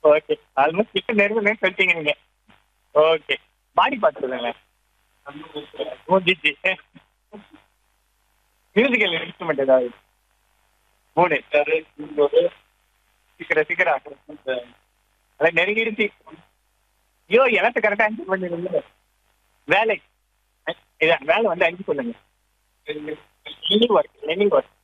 Okay almost கிட்ட நெருங்குன்னு சொல்லிட்டீங்க நீங்க ஓகே பாடி பார்த்துருங்களேன் முடிஞ்சிச்சு மியூசிக்கல் இன்ஸ்ட்ருமெண்ட் ஏதாவது மூணு சீக்கிரம் சீக்கிரம் அதான் நெருங்கிடுச்சு ஐயோ எனக்கு கரெக்டா அஞ்சு பண்ணிடுங்க வேலை இதான் வேலை வந்து அஞ்சு சொல்லுங்க லெனிங் ஒர்க் லெனிங் ஒர்க்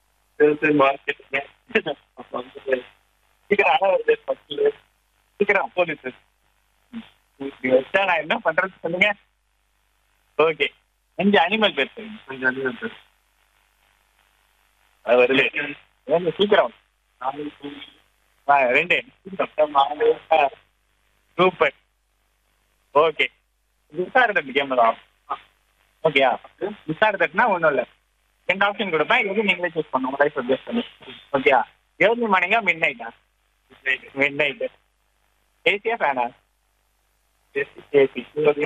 சீக்கிரம் அளவு சீக்கிரம் போலீஸ் வச்சா நான் என்ன பண்றது சொல்லுங்க ஓகே அஞ்சு அனிமல் பேர் சொல்லுங்க அஞ்சு அனிமல் பேர் அது வருது ஏங்க சீக்கிரம் ஆ, ரெண்டு சூப்பர் ஓகே விசாரதட்டு கேம் தான் ஓகேயா விசாரதட்டுனா ஒன்றும் இல்லை ரெண்டு ஆப்ஷன் கொடுப்பேன் எது நீங்களே சூஸ் பண்ணுங்க உங்க லைஃப் பேஸ் பண்ணி ஓகேயா ஏர்லி மார்னிங்கா மிட் நைட்டா மிட் நைட்டு ஏசியா ஃபேனா ஏசி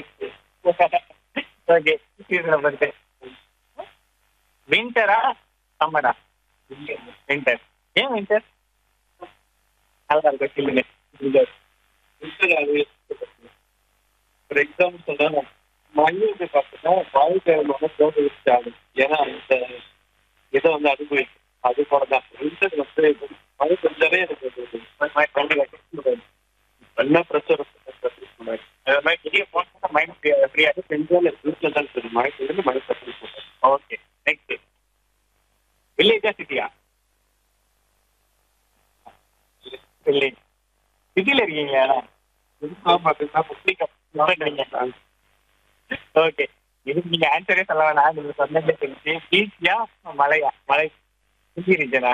ஓகே சீசனை பொறுத்து வின்டரா சம்மரா வின்டர் ஏன் வின்டர் நல்லா இருக்கும் சில்லுங்க ஒரு எக்ஸாம்பிள் சொல்றேன் மண்ணுக்கு பார்த்தீங்கன்னா வாழ்க்கையில போட்டு வச்சாகும் ஏன்னா இந்த இதை வந்து அனுபவிக்கும் அது போல தான் வின்டர் வந்து மழை பெஞ்சாலே எனக்கு என்ன பிரச்சனை அது மாதிரி வெளியே போனா மைண்ட் ஃப்ரீயா பெஞ்சாலே வீட்டில் தான் சரி மழை பெய்யுது மழை தப்பி போட்டேன் ஓகே நெக்ஸ்ட் வில்லேஜா சிட்டியா வில்லேஜ் சிட்டில இருக்கீங்களா ஓகே இதுக்கு நீங்க ஆன்சரே சொல்ல வேணாம் நீங்க சொன்னதே தெரிஞ்சு பீச்சியா மலையா மலை சிட்டி ரீஜனா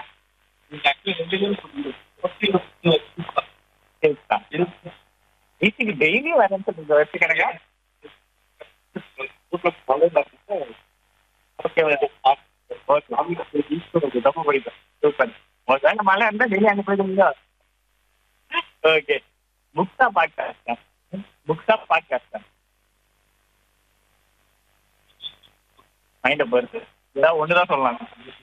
பீச்சுக்கு டெய்லி வரேன்னு சொல்லுங்க வருஷ கணக்கா ஓகே ஓகே ரொம்ப பிடிக்கும் சூப்பர் முதல்ல மழை இருந்தா டெய்லி அங்கே போயிடுவீங்க ஓகே புக்ஸா பாட்காஸ்டா புக்ஸா பாட்காஸ்டா மைண்டை பொறுத்து ஏதாவது ஒன்று தான் சொல்லலாம்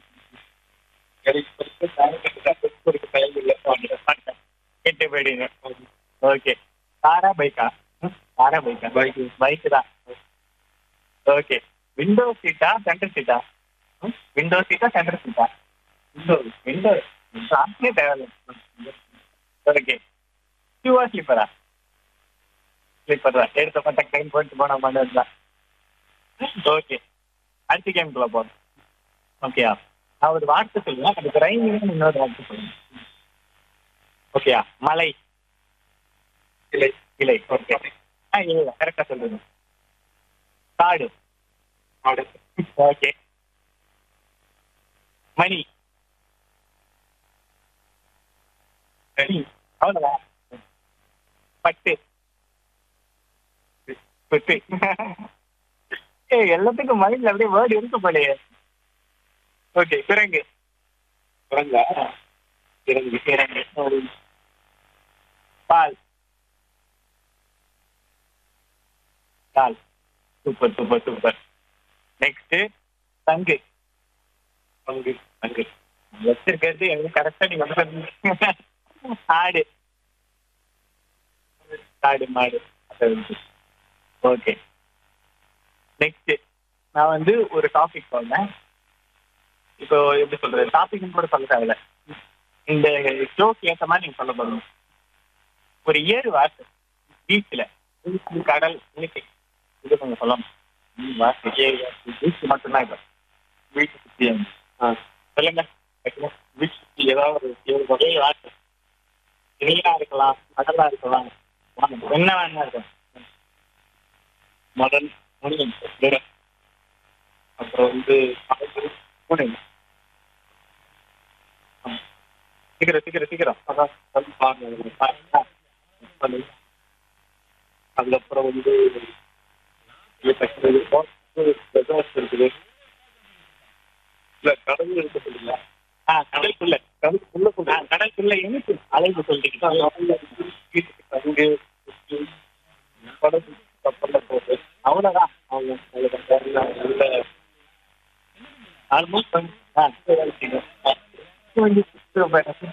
கேட்டு போயிடுங்க ஓகே காரா பைக்கா காரா பைக்கா பைக் பைக் தான் ஓகே விண்டோ சீட்டா சென்டர் சீட்டா விண்டோ சீட்டா சென்டர் சீட்டா விண்டோ விண்டோ ஆப்ஷனே தேவையில்லை ஓகே ஷூவா ஸ்லீப்பரா ஸ்லீப்பர் தான் எடுத்த பார்த்தா டைம் போட்டு போன மாதிரி தான் ஓகே அடுத்த கேம்குள்ள போதும் ஓகேயா நான் ஒரு வார்த்தை சொல்லுவேன் அதுக்கு ரைமிங் இன்னொரு வார்த்தை சொல்லுங்க ஓகேயா மலை இலை இலை ஓகே ஆ இல்லை கரெக்டாக சொல்லுங்க காடு காடு ஓகே மணி மணி அவ்வளோதான் பட்டு பட்டு ஏ எல்லாத்துக்கும் மைண்ட்ல அப்படியே வேர்டு இருக்கு போலயே ஓகே குரங்கு குரங்கா இறங்கி குரங்கு பால் பால் சூப்பர் சூப்பர் சூப்பர் நெக்ஸ்ட் தங்கு பங்கு தங்கு வச்சிருக்கிறது எங்களுக்கு கரெக்டா நீங்க வந்து சொன்னீங்க. ஆடு ஆடு மாடு ஓகே நெக்ஸ்ட் நான் வந்து ஒரு டாபிக் சொல்றேன் இப்போ எப்படி சொல்றது டாபிக் கூட சொல்ல தேவையில்ல இந்த ஷோக்கு ஏற்ற மாதிரி நீங்க சொல்ல போறீங்க ஒரு ஏழு வார்த்தை பீச்சில் கடல் இன்னைக்கு இது கொஞ்சம் சொல்லணும் ம், வார்த்தை ஏழு வார்த்தை பீச் மட்டும்தான் இப்போ பீச் சுற்றி ஆ சொல்லுங்க பீச் சுற்றி ஏதாவது ஒரு ஏழு வகை வார்த்தை நீலா இருக்கலாம் கடலா இருக்கலாம் வாங்க, என்ன வேணா இருக்கும் மடன் முடியும் அப்புறம் வந்து முடியும் சீக்கிரம் சீக்கிரம் சீக்கிரம் அதான் கல் பாருங்க ஆ, ஆ. பண்ணு. அதுக்கப்புறம் வந்து ரெசார்ட்ஸ் இருக்குது இல்ல கடல் இருக்குது இல்லையா ஆ கடலுக்குள்ள கடலுக்குள்ள ஆ, கடலுக்குள்ள இனிப்பு அலைவு சொல்லிட்டு